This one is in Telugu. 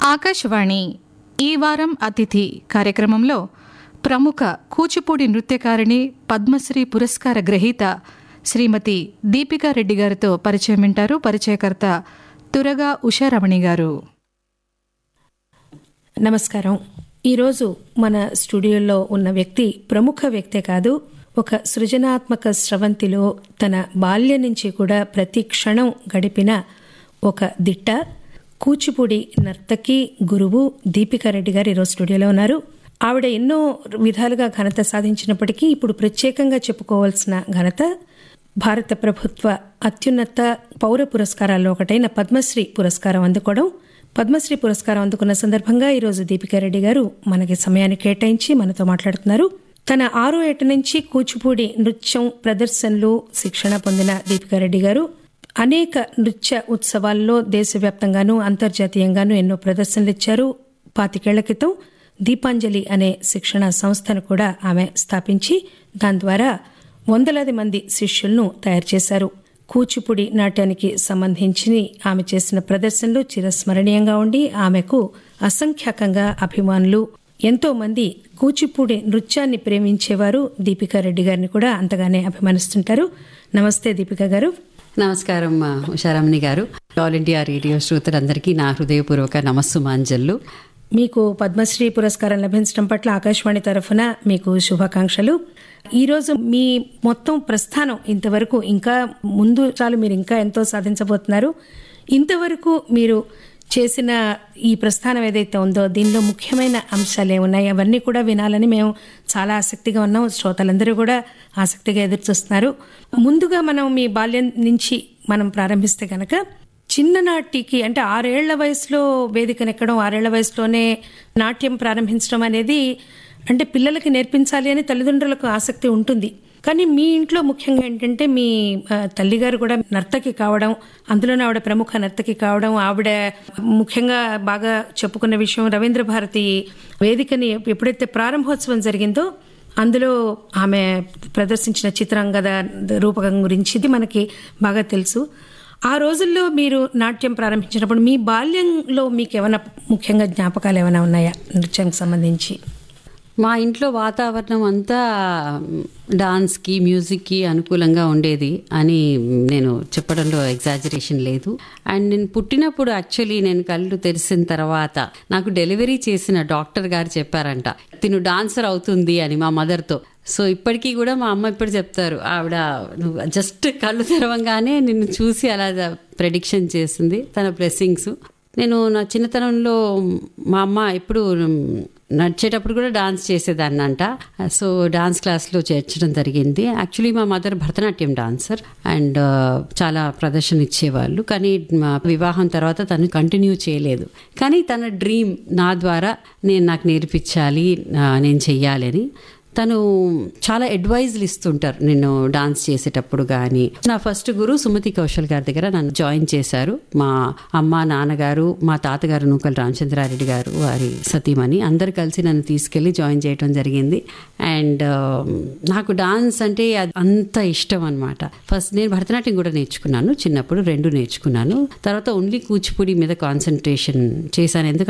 ఆకాశవాణి ఈ వారం అతిథి కార్యక్రమంలో ప్రముఖ కూచిపూడి నృత్యకారిణి పద్మశ్రీ పురస్కార గ్రహీత శ్రీమతి దీపికా రెడ్డి గారితో పరిచయం వింటారు పరిచయకర్త తురగా ఉషారమణి గారు నమస్కారం ఈరోజు మన స్టూడియోలో ఉన్న వ్యక్తి ప్రముఖ వ్యక్తే కాదు ఒక సృజనాత్మక స్రవంతిలో తన బాల్యం నుంచి కూడా ప్రతి క్షణం గడిపిన ఒక దిట్ట కూచిపూడి నర్తకి గురువు దీపికా రెడ్డి గారు ఈరోజు స్టూడియోలో ఉన్నారు ఆవిడ ఎన్నో విధాలుగా ఘనత సాధించినప్పటికీ ఇప్పుడు ప్రత్యేకంగా చెప్పుకోవాల్సిన ఘనత భారత ప్రభుత్వ అత్యున్నత పౌర పురస్కారాల్లో ఒకటైన పద్మశ్రీ పురస్కారం అందుకోవడం పద్మశ్రీ పురస్కారం అందుకున్న సందర్భంగా ఈరోజు దీపికా రెడ్డి గారు మనకి సమయాన్ని కేటాయించి మనతో మాట్లాడుతున్నారు తన ఆరో ఏట నుంచి కూచిపూడి నృత్యం ప్రదర్శనలు శిక్షణ పొందిన దీపికా రెడ్డి గారు అనేక నృత్య ఉత్సవాల్లో దేశవ్యాప్తంగానూ అంతర్జాతీయంగానూ ఎన్నో ప్రదర్శనలు ఇచ్చారు పాతికేళ్ల క్రితం దీపాంజలి అనే శిక్షణ సంస్థను కూడా ఆమె స్థాపించి దాని ద్వారా వందలాది మంది శిష్యులను తయారు చేశారు కూచిపూడి నాట్యానికి సంబంధించి ఆమె చేసిన ప్రదర్శనలు చిరస్మరణీయంగా ఉండి ఆమెకు అసంఖ్యాకంగా అభిమానులు ఎంతో మంది కూచిపూడి నృత్యాన్ని ప్రేమించేవారు దీపికా రెడ్డి గారిని కూడా అంతగానే అభిమానిస్తుంటారు నమస్తే దీపికా గారు నమస్కారం మా ఉషారామణి గారు ఆల్ ఇండియా రేడియో శ్రోతలందరికీ నా హృదయపూర్వక నమస్సుమాంజల్లు మీకు పద్మశ్రీ పురస్కారం లభించడం పట్ల ఆకాశవాణి తరఫున మీకు శుభాకాంక్షలు ఈరోజు మీ మొత్తం ప్రస్థానం ఇంతవరకు ఇంకా ముందు చాలు మీరు ఇంకా ఎంతో సాధించబోతున్నారు ఇంతవరకు మీరు చేసిన ఈ ప్రస్థానం ఏదైతే ఉందో దీనిలో ముఖ్యమైన అంశాలు ఏమున్నాయి అవన్నీ కూడా వినాలని మేము చాలా ఆసక్తిగా ఉన్నాం శ్రోతలందరూ కూడా ఆసక్తిగా ఎదురు చూస్తున్నారు ముందుగా మనం మీ బాల్యం నుంచి మనం ప్రారంభిస్తే కనుక చిన్ననాటికి అంటే ఆరేళ్ల వయసులో వేదికనెక్కడం ఆరేళ్ల వయసులోనే నాట్యం ప్రారంభించడం అనేది అంటే పిల్లలకి నేర్పించాలి అని తల్లిదండ్రులకు ఆసక్తి ఉంటుంది కానీ మీ ఇంట్లో ముఖ్యంగా ఏంటంటే మీ ఆ, తల్లిగారు కూడా నర్తకి కావడం అందులోనే ఆవిడ ప్రముఖ నర్తకి కావడం ఆవిడ ముఖ్యంగా బాగా చెప్పుకున్న విషయం రవీంద్ర భారతి వేదికని ఎప్పుడైతే ప్రారంభోత్సవం జరిగిందో అందులో ఆమె ప్రదర్శించిన చిత్రాంగద రూపకం గురించి ఇది మనకి బాగా తెలుసు ఆ రోజుల్లో మీరు నాట్యం ప్రారంభించినప్పుడు మీ బాల్యంలో మీకు ఏమైనా ముఖ్యంగా జ్ఞాపకాలు ఏమైనా ఉన్నాయా నృత్యానికి సంబంధించి మా ఇంట్లో వాతావరణం అంతా డాన్స్కి మ్యూజిక్కి అనుకూలంగా ఉండేది అని నేను చెప్పడంలో ఎగ్జాజరేషన్ లేదు అండ్ నేను పుట్టినప్పుడు యాక్చువల్లీ నేను కళ్ళు తెరిసిన తర్వాత నాకు డెలివరీ చేసిన డాక్టర్ గారు చెప్పారంట తిను డాన్సర్ అవుతుంది అని మా మదర్తో సో ఇప్పటికీ కూడా మా అమ్మ ఇప్పుడు చెప్తారు ఆవిడ నువ్వు జస్ట్ కళ్ళు తెరవంగానే నిన్ను చూసి అలా ప్రెడిక్షన్ చేసింది తన బ్లెస్సింగ్స్ నేను నా చిన్నతనంలో మా అమ్మ ఎప్పుడు నడిచేటప్పుడు కూడా డాన్స్ చేసేదాన్ని అంట సో డాన్స్ క్లాస్లో చేర్చడం జరిగింది యాక్చువల్లీ మా మదర్ భరతనాట్యం డాన్సర్ అండ్ చాలా ప్రదర్శన ఇచ్చేవాళ్ళు కానీ మా వివాహం తర్వాత తను కంటిన్యూ చేయలేదు కానీ తన డ్రీమ్ నా ద్వారా నేను నాకు నేర్పించాలి ఆ, నేను చెయ్యాలి అని తను చాలా అడ్వైజ్లు ఇస్తుంటారు నేను డాన్స్ చేసేటప్పుడు కానీ నా ఫస్ట్ గురు సుమతి కౌశల్ గారి దగ్గర నన్ను జాయిన్ చేశారు మా అమ్మ నాన్నగారు మా తాతగారు నూకల్ రామచంద్రారెడ్డి గారు వారి సతీమణి అందరు కలిసి నన్ను తీసుకెళ్లి జాయిన్ చేయడం జరిగింది అండ్ నాకు డాన్స్ అంటే అది అంత ఇష్టం అనమాట ఫస్ట్ నేను భరతనాట్యం కూడా నేర్చుకున్నాను చిన్నప్పుడు రెండు నేర్చుకున్నాను తర్వాత ఓన్లీ కూచిపూడి మీద కాన్సన్ట్రేషన్ చేశాను ఎందుకంటే